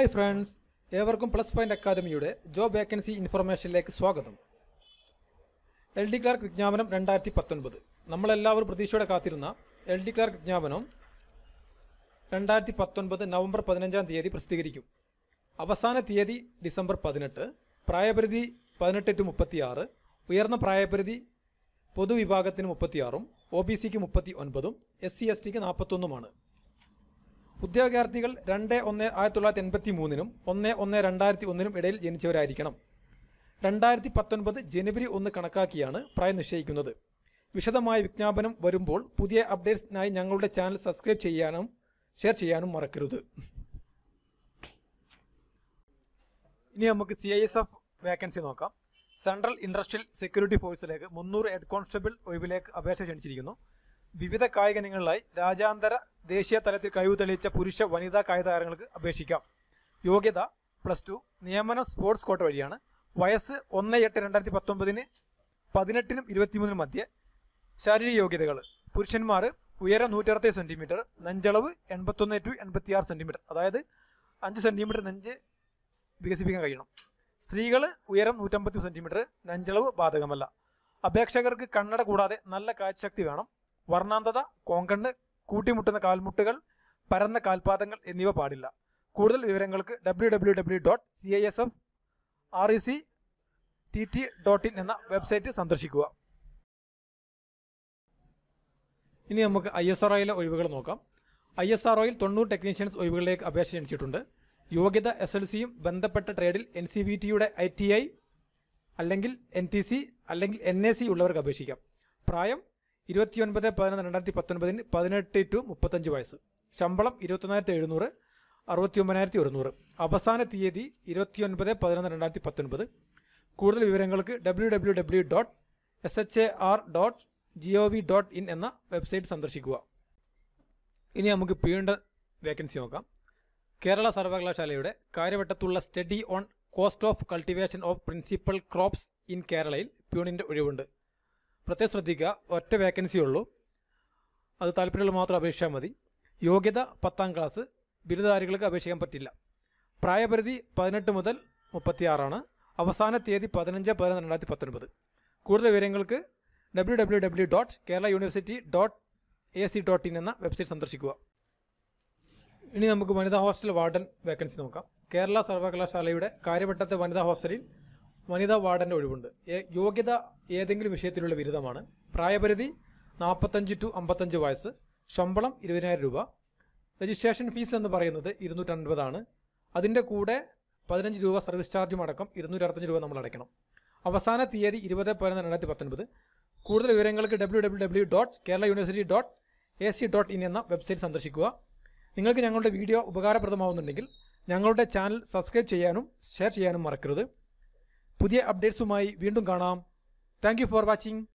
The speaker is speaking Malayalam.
ഹായ് ഫ്രണ്ട്സ് ഏവർക്കും പ്ലസ് പോയിന്റ് അക്കാദമിയുടെ ജോബ് വേക്കൻസി ഇൻഫർമേഷനിലേക്ക് സ്വാഗതം എൽ ഡി ക്ലാർക്ക് വിജ്ഞാപനം രണ്ടായിരത്തി പത്തൊൻപത് നമ്മളെല്ലാവരും പ്രതീക്ഷയോടെ കാത്തിരുന്ന എൽ ഡി ക്ലാർക്ക് വിജ്ഞാപനം രണ്ടായിരത്തി പത്തൊൻപത് നവംബർ പതിനഞ്ചാം തീയതി പ്രസിദ്ധീകരിക്കും അവസാന തീയതി ഡിസംബർ പതിനെട്ട് പ്രായപരിധി പതിനെട്ട് ടു മുപ്പത്തിയാറ് ഉയർന്ന പ്രായപരിധി പൊതുവിഭാഗത്തിന് മുപ്പത്തിയാറും ഒ ബി സിക്ക് മുപ്പത്തി ഒൻപതും എസ് സി എസ് ടിക്ക് നാൽപ്പത്തൊന്നുമാണ് ഉദ്യോഗാർത്ഥികൾ രണ്ട് ഒന്ന് ആയിരത്തി തൊള്ളായിരത്തി എൺപത്തി മൂന്നിനും ഒന്ന് ഒന്ന് രണ്ടായിരത്തി ഒന്നിനും ഇടയിൽ ജനിച്ചവരായിരിക്കണം രണ്ടായിരത്തി പത്തൊൻപത് ജനുവരി ഒന്ന് കണക്കാക്കിയാണ് പ്രായം നിശ്ചയിക്കുന്നത് വിശദമായ വിജ്ഞാപനം വരുമ്പോൾ പുതിയ അപ്ഡേറ്റ്സിനായി ഞങ്ങളുടെ ചാനൽ സബ്സ്ക്രൈബ് ചെയ്യാനും ഷെയർ ചെയ്യാനും മറക്കരുത് ഇനി നമുക്ക് C I S F vacancy നോക്കാം സെൻട്രൽ ഇൻഡസ്ട്രിയൽ സെക്യൂരിറ്റി ഫോഴ്സിലേക്ക് മുന്നൂറ് ഹെഡ് കോൺസ്റ്റബിൾ ഒഴിവിലേക്ക് അപേക്ഷ ക്ഷണിച്ചിരിക്കുന്നു വിവിധ കായിക ഇനങ്ങളിലായി രാജ്യാന്തര ദേശീയ തലത്തിൽ കഴിവ് തെളിയിച്ച പുരുഷ വനിതാ കായിക താരങ്ങൾക്ക് അപേക്ഷിക്കാം യോഗ്യത പ്ലസ് ടു നിയമനം സ്പോർട്സ് കോട്ട വഴിയാണ് വയസ്സ് ഒന്ന് എട്ട് രണ്ടായിരത്തി പത്തൊമ്പതിന് പതിനെട്ടിനും ഇരുപത്തിമൂന്നിനും മധ്യേ ശാരീരിക യോഗ്യതകൾ പുരുഷന്മാർ ഉയരം നൂറ്ററുപത്തി സെൻറ്റിമീറ്റർ നെഞ്ചളവ് എൺപത്തൊന്ന് ടു എൺപത്തിയാറ് സെൻറ്റിമീറ്റർ അതായത് അഞ്ച് സെൻറ്റിമീറ്റർ നെഞ്ച് വികസിപ്പിക്കാൻ കഴിയണം സ്ത്രീകൾ ഉയരം നൂറ്റമ്പത്തി സെൻറ്റിമീറ്റർ നെഞ്ചളവ് ബാധകമല്ല അപേക്ഷകർക്ക് കണ്ണട കൂടാതെ നല്ല കാഴ്ചശക്തി വേണം വർണ്ണാന്തത കോങ്കണ്ണ് കൂട്ടിമുട്ടുന്ന കാൽമുട്ടുകൾ പരന്ന കാൽപാദങ്ങൾ എന്നിവ പാടില്ല കൂടുതൽ വിവരങ്ങൾക്ക് W W W dot C I S F R E C T T dot in എന്ന വെബ്സൈറ്റ് സന്ദർശിക്കുക ഇനി നമുക്ക് ഐ എസ് ആർ ഒയിലെ ഒഴിവുകൾ നോക്കാം ഐ എസ് ആർ ഒയിൽ തൊണ്ണൂറ് ടെക്നീഷ്യൻസ് ഒഴിവുകളിലേക്ക് അപേക്ഷ ക്ഷണിച്ചിട്ടുണ്ട് യോഗ്യത എസ് എൽ സിയും ബന്ധപ്പെട്ട ട്രേഡിൽ എൻ സി ബി ടിയുടെ ഐ ടി ഐ അല്ലെങ്കിൽ എൻ ടി സി അല്ലെങ്കിൽ എൻ എ സി ഉള്ളവർക്ക് അപേക്ഷിക്കാം പ്രായം ഇരുപത്തിയൊൻപത് പതിനൊന്ന് രണ്ടായിരത്തി പത്തൊൻപതിന് പതിനെട്ട് ടു മുപ്പത്തഞ്ച് വയസ്സ് ശമ്പളം ഇരുപത്തൊന്നായിരത്തി എഴുന്നൂറ് അറുപത്തി ഒമ്പതിനായിരത്തി ഒരുന്നൂറ് അവസാന തീയതി ഇരുപത്തിയൊൻപത് പതിനൊന്ന് രണ്ടായിരത്തി പത്തൊൻപത് കൂടുതൽ വിവരങ്ങൾക്ക് W W W dot S H A R dot G O V dot in എന്ന വെബ്സൈറ്റ് സന്ദർശിക്കുക ഇനി നമുക്ക് പീണ്ട വേക്കൻസി നോക്കാം കേരള സർവകലാശാലയുടെ കാര്യവട്ടത്തുള്ള study on cost of cultivation of principal crops in കേരളയിൽ പ്യൂണിൻ്റെ ഒഴിവുണ്ട് പ്രത്യേകം ശ്രദ്ധിക്കുക ഒറ്റ വേക്കൻസി ഉള്ളൂ അത് താല്പര്യമുള്ള മാത്രം അപേക്ഷിച്ചാൽ മതി യോഗ്യത പത്താം ക്ലാസ് ബിരുദധാരികൾക്ക് അപേക്ഷിക്കാൻ പറ്റില്ല പ്രായപരിധി പതിനെട്ട് മുതൽ മുപ്പത്തിയാറാണ് അവസാന തീയതി പതിനഞ്ച് പതിനൊന്ന് രണ്ടായിരത്തി പത്തൊൻപത് കൂടുതൽ വിവരങ്ങൾക്ക് W W W dot Kerala university dot A C dot in എന്ന വെബ്സൈറ്റ് സന്ദർശിക്കുക ഇനി നമുക്ക് വനിതാ ഹോസ്റ്റൽ വാർഡൻ വേക്കൻസി നോക്കാം കേരള സർവകലാശാലയുടെ കാര്യവട്ടത്തെ വനിതാ ഹോസ്റ്റലിൽ വനിതാ വാർഡൻ്റെ ഒഴിവുണ്ട് ഏ- യോഗ്യത ഏതെങ്കിലും വിഷയത്തിലുള്ള ബിരുദമാണ് പ്രായപരിധി നാൽപ്പത്തഞ്ച് ടു അമ്പത്തഞ്ച് വയസ്സ് ശമ്പളം ഇരുപതിനായിരം രൂപ രജിസ്ട്രേഷൻ ഫീസ് എന്ന് പറയുന്നത് ഇരുന്നൂറ്റൻപതാണ് അതിൻ്റെ കൂടെ പതിനഞ്ച് രൂപ സർവീസ് ചാർജും അടക്കം ഇരുന്നൂറ്റി അറുപത്തഞ്ച് രൂപ നമ്മൾ അടയ്ക്കണം അവസാന തീയതി ഇരുപത് പതിനൊന്ന് രണ്ടായിരത്തി പത്തൊൻപത് കൂടുതൽ വിവരങ്ങൾക്ക് W W W dot Kerala university dot A C dot in എന്ന വെബ്സൈറ്റ് സന്ദർശിക്കുക നിങ്ങൾക്ക് ഞങ്ങളുടെ വീഡിയോ ഉപകാരപ്രദമാവുന്നുണ്ടെങ്കിൽ ഞങ്ങളുടെ ചാനൽ സബ്സ്ക്രൈബ് ചെയ്യാനും ഷെയർ ചെയ്യാനും മറക്കരുത് പുതിയ അപ്ഡേറ്റ്സുമായി വീണ്ടും കാണാം താങ്ക് യു ഫോർ വാച്ചിങ്